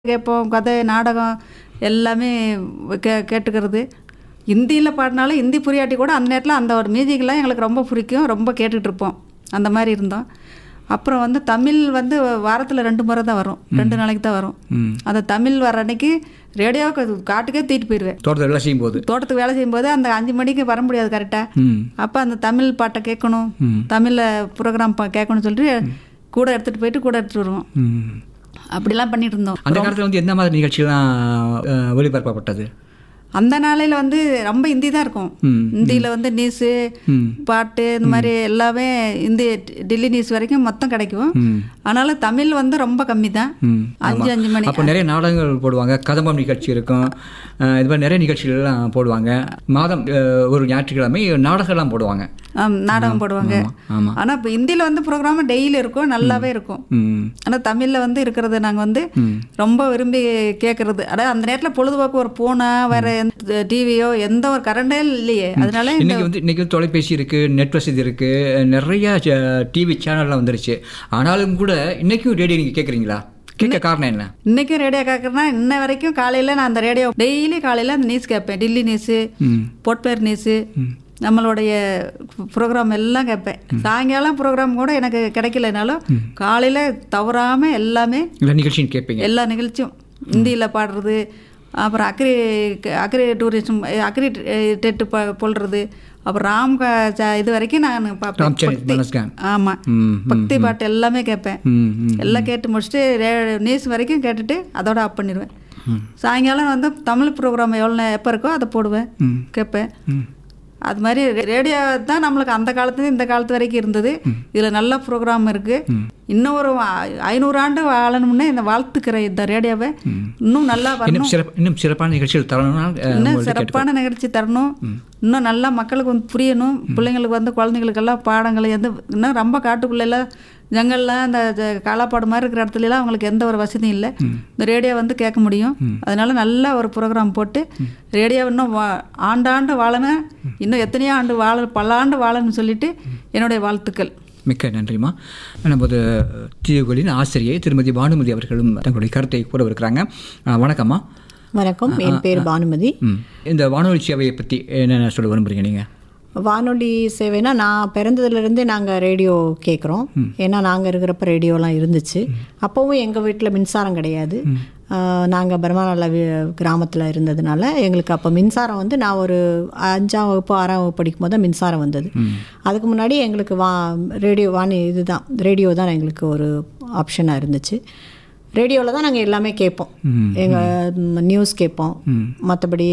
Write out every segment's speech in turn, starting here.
கேட்போம் கதை நாடகம் எல்லாமே கே கேட்டுக்கிறது ஹிந்தியில் பாடினாலும் ஹிந்தி புரியாட்டி கூட அந்த நேரத்தில் அந்த ஒரு மியூசிக்லாம் எங்களுக்கு ரொம்ப பிடிக்கும் ரொம்ப கேட்டுட்டு இருப்போம் அந்த மாதிரி இருந்தோம் அப்புறம் வந்து தமிழ் வந்து வாரத்தில் ரெண்டு முறை தான் வரும் ரெண்டு நாளைக்கு தான் வரும் ம் அந்த தமிழ் வர அன்னைக்கு ரேடியோவுக்கு காட்டுக்கே தூக்கிட்டு போயிடுவேன் தோட்டத்தில் வேலை செய்யும் போது தோட்டத்துக்கு வேலை செய்யும்போது அந்த அஞ்சு மணிக்கு வர முடியாது கரெக்டாக ம் அப்போ அந்த தமிழ் பாட்டை கேட்கணும் ம். தமிழில் ப்ரோக்ராம் கேட்கணும்னு சொல்லிட்டு கூட எடுத்துகிட்டு போயிட்டு கூட எடுத்துகிட்டு வருவோம் ம் அப்படிலாம் பண்ணிட்டு இருந்தோம் அந்த காலத்தில் வந்து எந்த மாதிரி நிகழ்ச்சிலாம் அஹ், ஒளிபரப்பப்பட்டது அந்த நாளையில் வந்து ரொம்ப ஹிந்தி தான் இருக்கும் ம் ஹிந்தியில் வந்து நியூஸு ம் பாட்டு இந்த மாதிரி எல்லாமே இந்தி டெல்லி நியூஸ் வரைக்கும் மொத்தம் கிடைக்கும் ம் அதனால தமிழ் வந்து ரொம்ப கம்மி தான் ம் அஞ்சு அஞ்சு மணி அப்போ நிறைய நாடகங்கள் போடுவாங்க கதம்பம் நிகழ்ச்சி இருக்கும் அஹ், இது மாதிரி நிறைய நிகழ்ச்சிகள்லாம் போடுவாங்க மாதம் அஹ், ஒரு ஞாயிற்றுக்கிழமை நாடகம்லாம் போடுவாங்க ஆம், நாடகம் போடுவாங்க ஆமாம் ஆமாம் ஆனால் இப்போ ஹிந்தியில் வந்து ப்ரோக்ராம் டெய்லி இருக்கும் நல்லாவே இருக்கும் ம் ஆனால் தமிழில் வந்து இருக்கிறது நாங்கள் வந்து ம் ரொம்ப விரும்பி கேட்குறது அதாவது அந்த நேரத்தில் பொழுதுபோக்கு ஒரு ஃபோனா வேறு எந்த டிவியோ எந்த ஒரு கரண்டே இல்லையே அதனால இந்த இன்னைக்கு வந்து இன்னைக்கு வந்து தொலைபேசி இருக்கு நெட் வசதி இருக்கு நிறைய டிவி சேனல்லாம் வந்துருச்சு ஆனாலும் கூட இன்னைக்கும் ரேடியோ நீங்க கேக்குறீங்களா கேட்க காரணம் என்ன இன்னைக்கும் ரேடியோ கேட்குறேன்னா இன்ன வரைக்கும் காலையில் நான் அந்த ரேடியோ டெய்லி காலையில் அந்த நியூஸ் கேட்பேன் டெல்லி நியூஸு ம் போட்பேர் நியூஸு ம் நம்மளுடைய ப்ரோக்ராம் எல்லாம் கேட்பேன் சாயங்காலம் ப்ரோக்ராம் கூட எனக்கு கிடைக்கலனாலும் காலையில் தவறாமல் எல்லாமே இல்லை நிகழ்ச்சின்னு கேட்பீங்க எல்லா நிகழ்ச்சியும் ஹிந்தியில் பாடுறது அப்புறம் அக்ரி அக்ரி டூரிசம் அக்ரி டெட்டு ப போடுறது அப்புறம் ராம் க- ச- இது வரைக்கும் நான் பார்ப்பேன் ராம் சரண் மனஸ்கான் ஆமாம் ம் பக்தி பாட்டு எல்லாமே கேட்பேன் ம் ம் எல்லாம் கேட்டு முடிச்சுட்டு ரே- நியூஸ் வரைக்கும் கேட்டுட்டு அதோட ஆஃப் பண்ணிடுவேன் ம். சாயங்காலம் வந்து தமிழ் ப்ரோக்ராம் எவ்வளோ எப்போ இருக்கோ அதை போடுவேன் ம் கேட்பேன் ம் அது மாதிரி ரே- ரேடியோ தான் நம்மளுக்கு அந்த காலத்துல இந்த காலத்து வரைக்கும் இருந்தது இதில் நல்ல ப்ரோக்ராம் இருக்கு இன்னும் ஒரு ஐ- ஐநூறு ஆண்டு வாழணும்னு இந்த வாழ்த்துக்கிறேன் இந்த ரேடியோவை இன்னும் நல்லா வரணும் இன்னும் சிறப்பு இன்னும் சிறப்பான நிகழ்ச்சிகள் தரணும்னா அஹ், இன்னும் உங்கள்ட்ட கேட்டுக்கோ சிறப்பான நிகழ்ச்சி தரணும் இன்னும் நல்லா மக்களுக்கு வந்து புரியணும் பிள்ளைங்களுக்கு வந்து குழந்தைங்களுக்கெல்லாம் பாடங்கள் எந்த இன்னும் ரொம்ப காட்டுக்குள்ளெல்லாம் ஜங்கல்லாம் இந்த ஜ- காலாப்பாடு மாதிரி இருக்கிற இடத்துல எல்லாம் அவங்களுக்கு எந்த ஒரு வசதியும் இல்லை இந்த ரேடியோ வந்து கேட்க முடியும் அதனால நல்ல ஒரு ப்ரோக்ராம் போட்டு ரேடியோ இன்னும் வா ஆண்டாண்டு வாழணும் இன்னும் எத்தனையோ ஆண்டு வாழ பல ஆண்டு வாழணும்னு சொல்லிட்டு என்னுடைய வாழ்த்துக்கள் மிக்க நன்றிம்மா நமது தீவுகளின் ஆசிரியை திருமதி பானுமதி அவர்களும் தங்களுடைய கருத்தை கூறவிருக்கிறாங்க அஹ், வணக்கம்மா வணக்கம் என் பேர் பானுமதி ம் இந்த வானொலி சேவையை பற்றி என்னென்ன சொல்ல விரும்புறீங்க நீங்கள் வானொலி சேவைனா நான் பிறந்ததுலேருந்தே நாங்கள் ரேடியோ கேட்குறோம் ஏன்னா நாங்கள் இருக்கிறப்ப ரேடியோலாம் இருந்துச்சு அப்போவும் எங்கள் வீட்டில் மின்சாரம் கிடையாது நாங்கள் பிரம்மநல்ல கிராமத்தில் இருந்ததுனால எங்களுக்கு அப்போ மின்சாரம் வந்து நான் ஒரு அஞ்சாம் வகுப்பு ஆறாம் வகுப்பு படிக்கும் போது தான் மின்சாரம் வந்தது அதுக்கு முன்னாடி எங்களுக்கு வா ரேடியோ வாணி இதுதான் ரேடியோ தான் எங்களுக்கு ஒரு ஆப்ஷனாக இருந்துச்சு ரேடியோவில் தான் நாங்கள் எல்லாமே கேட்போம் ம். எங்கள் நியூஸ் கேட்போம் மற்றபடி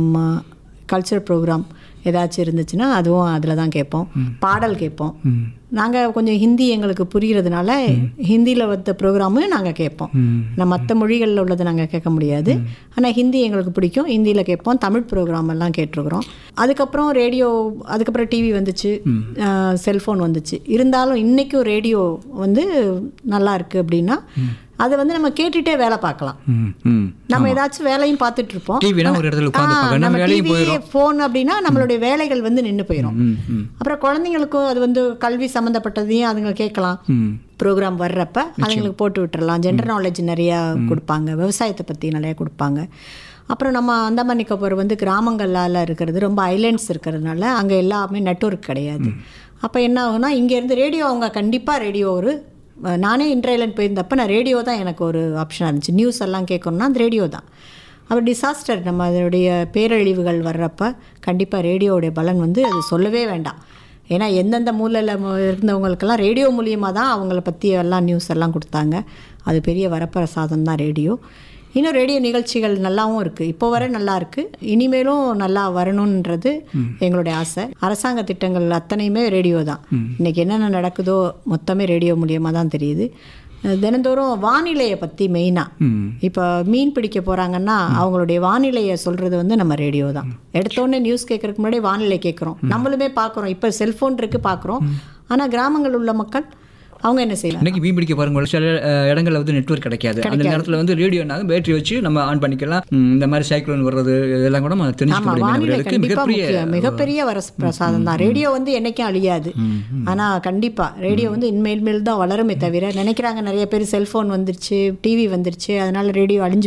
கல்ச்சரல் ப்ரோக்ராம் ஏதாச்சும் இருந்துச்சுன்னா அதுவும் அதில் தான் கேட்போம் பாடல் கேட்போம் ம் நாங்கள் கொஞ்சம் ஹிந்தி எங்களுக்கு புரிகிறதுனால ஹிந்தியில் வந்த ப்ரோக்ராமும் நாங்கள் கேட்போம் ம் நான் மற்ற மொழிகளில் உள்ளதை நாங்கள் கேட்க முடியாது ஆனால் ஹிந்தி எங்களுக்கு பிடிக்கும் ஹிந்தியில் கேட்போம் தமிழ் ப்ரோக்ராம் எல்லாம் கேட்டிருக்கிறோம் அதுக்கப்புறம் ரேடியோ அதுக்கப்புறம் டிவி வந்துச்சு செல்ஃபோன் வந்துச்சு இருந்தாலும் இன்றைக்கும் ரேடியோ வந்து நல்லா இருக்குது அப்படின்னா அதை வந்து நம்ம கேட்டுகிட்டே வேலை பார்க்கலாம் ம் ம் நம்ம ஏதாச்சும் வேலையும் பார்த்துட்டு இருப்போம் டிவினா ஒரு இடத்துல உட்காந்து ஆ, பார்க்க நம்ம நம்ம வேலையும் டிவி போயிடும் ஃபோன் அப்படின்னா நம்மளுடைய வேலைகள் வந்து நின்று போயிடும் ம் ம் அப்புறம் குழந்தைங்களுக்கும் அது வந்து கல்வி சம்மந்தப்பட்டதையும் அதுங்க கேட்கலாம் ம் ப்ரோக்ராம் வர்றப்ப அதுங்களுக்கு போட்டு விட்டுறலாம் ஜென்ரல் நாலேஜ் நிறையா கொடுப்பாங்க விவசாயத்தை பற்றி நிறையா கொடுப்பாங்க அப்புறம் நம்ம அந்தமான் நிக்கோபர் வந்து கிராமங்களால் இருக்கிறது ரொம்ப ஐலேண்ட்ஸ் இருக்கிறதுனால அங்கே எல்லாமே நெட்வொர்க் கிடையாது அப்போ என்ன ஆகும்னா இங்கேருந்து ரேடியோ அவங்க கண்டிப்பாக ரேடியோ ஒரு அஹ், நானே இன்ட்ரைலண்ட் போயிருந்தப்ப நான் ரேடியோ தான் எனக்கு ஒரு ஆப்ஷனாக இருந்துச்சு நியூஸ் எல்லாம் கேட்கணும்னா அந்த ரேடியோ தான் அப்புறம் டிசாஸ்டர் நம்ம அதனுடைய பேரழிவுகள் வர்றப்ப கண்டிப்பாக ரேடியோவுடைய பலன் வந்து அது சொல்லவே வேண்டாம் ஏன்னா எந்தெந்த மூலையில் இருந்தவங்களுக்கெல்லாம் ரேடியோ மூலியமாக தான் அவங்கள பற்றி எல்லாம் நியூஸ் எல்லாம் கொடுத்தாங்க அது பெரிய வரப்பிரசாதம் தான் ரேடியோ இன்னும் ரேடியோ நிகழ்ச்சிகள் நல்லாவும் இருக்குது இப்போ வரை நல்லா இருக்குது இனிமேலும் நல்லா வரணுன்றது எங்களுடைய ஆசை அரசாங்க திட்டங்கள் அத்தனையுமே ரேடியோ தான் இன்னைக்கு என்னென்ன நடக்குதோ மொத்தமே ரேடியோ மூலியமாக தான் தெரியுது அஹ் தினந்தோறும் வானிலையை பற்றி மெயினாக ம் இப்போ மீன் பிடிக்க போகிறாங்கன்னா அவங்களுடைய வானிலையை சொல்கிறது வந்து நம்ம ரேடியோ தான் எடுத்தோடனே நியூஸ் கேட்கறதுக்கு முன்னாடி வானிலை கேட்குறோம் நம்மளுமே பார்க்குறோம் இப்போ செல்ஃபோன் இருக்குது பார்க்குறோம் ஆனால் கிராமங்கள் உள்ள மக்கள் அவங்க என்ன செய்யலாம் இன்னைக்கு மீன் பிடிக்க பாருங்க சில அஹ், இடங்கள்ல வந்து நெட்வொர்க் கிடைக்காது அந்த நேரத்தில் வந்து ரேடியோனாக பேட்டரி வச்சு நம்ம ஆன் பண்ணிக்கலாம் ம், இந்த மாதிரி சைக்ளோன் வர்றது இதெல்லாம் கூட நம்ம தெரிஞ்சுக்க ஆமா முடியும் வானிலை மீனவர்களுக்கு கண்டிப்பா மிகப்பெரிய முக்கியம் மிகப்பெரிய வர பிரசாதம் தான் ரேடியோ வந்து என்னைக்கும் அழியாது ஆனா கண்டிப்பா ரேடியோ வந்து இன்மேல் மேல் தான் வளருமே தவிர நினைக்கிறாங்க நிறைய பேர் செல்போன் வந்துருச்சு டிவி வந்துருச்சு அதனால ரேடியோ அழிஞ்சு